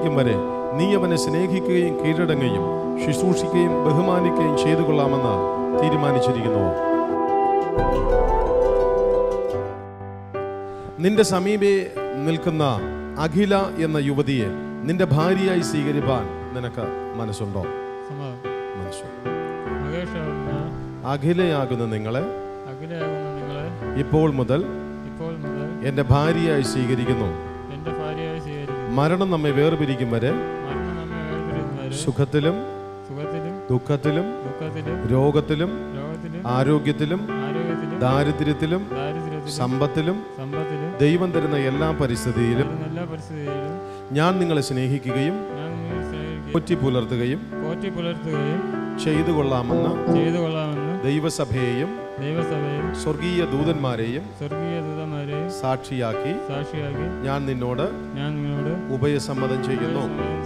വേർപിരിക്കും വരെ നീ അവനെ സ്നേഹിക്കുകയും കീഴടങ്ങുകയും ശുശ്രൂഷിക്കുകയും ബഹുമാനിക്കുകയും ചെയ്തു കൊള്ളാമെന്ന് തീരുമാനിച്ചിരിക്കുന്നുവോ നിന്റെ സമീപേ നിൽക്കുന്ന അഖില എന്ന യുവതിയെ നിന്റെ ഭാര്യയായി സ്വീകരിപ്പാൻ നിനക്ക് മനസ്സുണ്ടോ സമ്മതം മനസ്സുണ്ട് മഹേഷാവുന്ന അഖിലയാകുന്ന നിങ്ങളെ അഖിലയാകുന്ന നിങ്ങളെ ഇപ്പോൾ മുതൽ ഇപ്പോൾ മുതൽ എൻ്റെ ഭാര്യയായി സ്വീകരിക്കുന്നു എൻ്റെ ഭാര്യയായി സ്വീകരിക്കുന്നു മരണം നമ്മെ വേർപിരിക്കും വരെ മരണം നമ്മെ വേർപിരിക്കുന്നവരെ സുഖത്തിലും സുഖത്തിലും ദുഃഖത്തിലും ദുഃഖത്തിലും രോഗത്തിലും രോഗത്തിലും ആരോഗ്യത്തിലും ആരോഗ്യത്തിലും ദാരിദ്ര്യത്തിലും ദാരിദ്ര്യത്തിലും സമ്പത്തിലും സമ്പത്തിലും ദൈവം തരുന്ന എല്ലാ പരിസ്ഥിതിയിലും വരുന്ന എല്ലാ പരിസ്ഥിതിയിലും ഞാൻ നിങ്ങളെ സ്നേഹിക്കുകയും ഞാൻ നിങ്ങളെ സ്നേഹിക്കുകയും പോറ്റി പുലർത്തുകയും പോറ്റി പുലർത്തുകയും ചെയ്തു കൊള്ളാമെന്ന് ചെയ്തു കൊള്ളാമെന്ന് ദൈവസഭയെയും ദൈവസഭയും സ്വർഗീയ ദൂതന്മാരെയും സ്വർഗീയ ദൂതന്മാരെയും സാക്ഷിയാക്കി സാക്ഷിയാക്കി ഞാൻ നിന്നോട് ഞാൻ നിങ്ങളോട് ഉഭയസമ്മതം ചെയ്യുന്നു സമയം